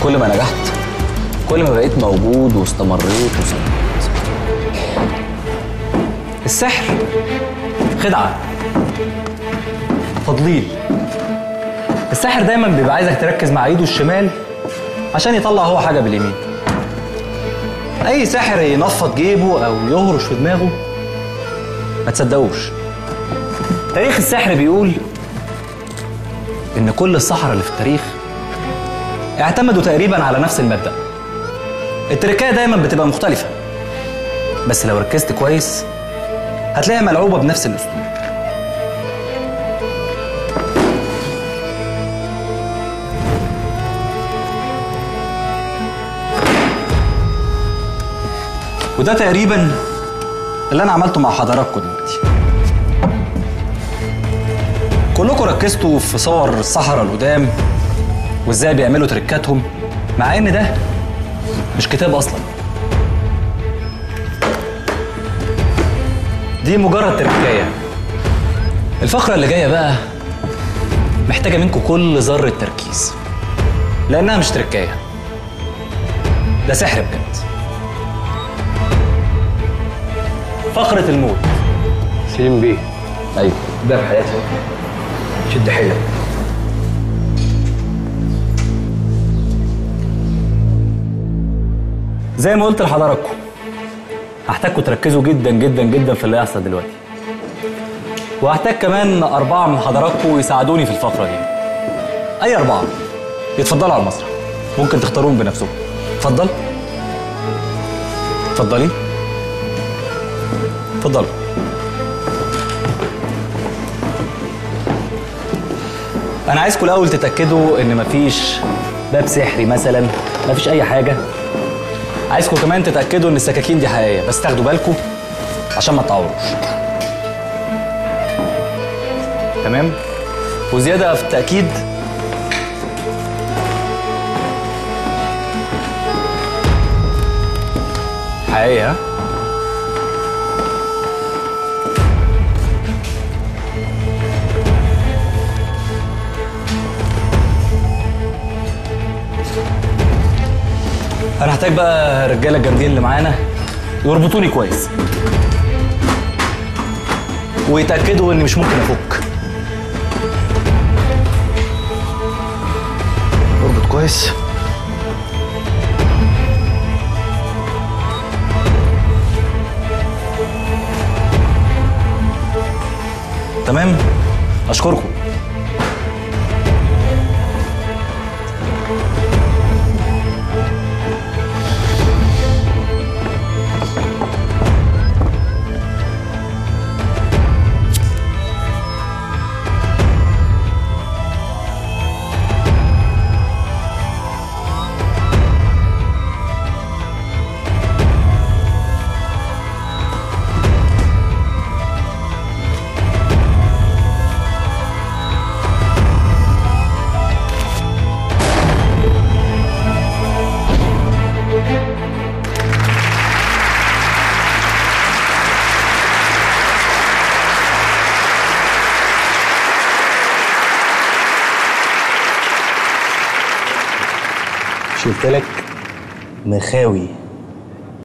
كل ما نجحت كل ما بقيت موجود واستمريت وصمت السحر خدعة تضليل الساحر دايما بيبقى عايزك تركز مع ايده الشمال عشان يطلع هو حاجة باليمين اي ساحر ينفض جيبه او يهرش في دماغه ما تصدقوش تاريخ السحر بيقول ان كل السحرة اللي في التاريخ اعتمدوا تقريبا على نفس المبدأ التركية دايما بتبقى مختلفة بس لو ركزت كويس هتلاقيها ملعوبة بنفس الأسلوب وده تقريبا اللي أنا عملته مع حضراتكم دلوقتي كلكم ركزتوا في صور السحرة القدام وازاي بيعملوا تركاتهم مع ان ده مش كتاب اصلا دي مجرد تركايه الفقره اللي جايه بقى محتاجه منكم كل ذره تركيز لانها مش تركايه ده سحر بجد فقره الموت سليم بيه ايوه ده في حياتي شد حيلك زي ما قلت لحضراتكم هحتاجكم تركزوا جدا جدا جدا في اللي هيحصل دلوقتي وهحتاج كمان أربعة من حضراتكم يساعدوني في الفقرة دي أي أربعة يتفضلوا على المسرح ممكن تختارون بنفسكم اتفضل اتفضلي اتفضلوا أنا عايزكم الأول تتأكدوا إن مفيش باب سحري مثلا مفيش أي حاجة عايزكم كمان تتاكدوا ان السكاكين دي حقيقيه بس تاخدوا بالكم عشان ما تعوروش تمام وزياده في التاكيد حقيقيه ها؟ انا هحتاج بقى الرجاله الجامدين اللي معانا يربطوني كويس ويتاكدوا اني مش ممكن افك اربط كويس تمام اشكركم شلت لك مخاوي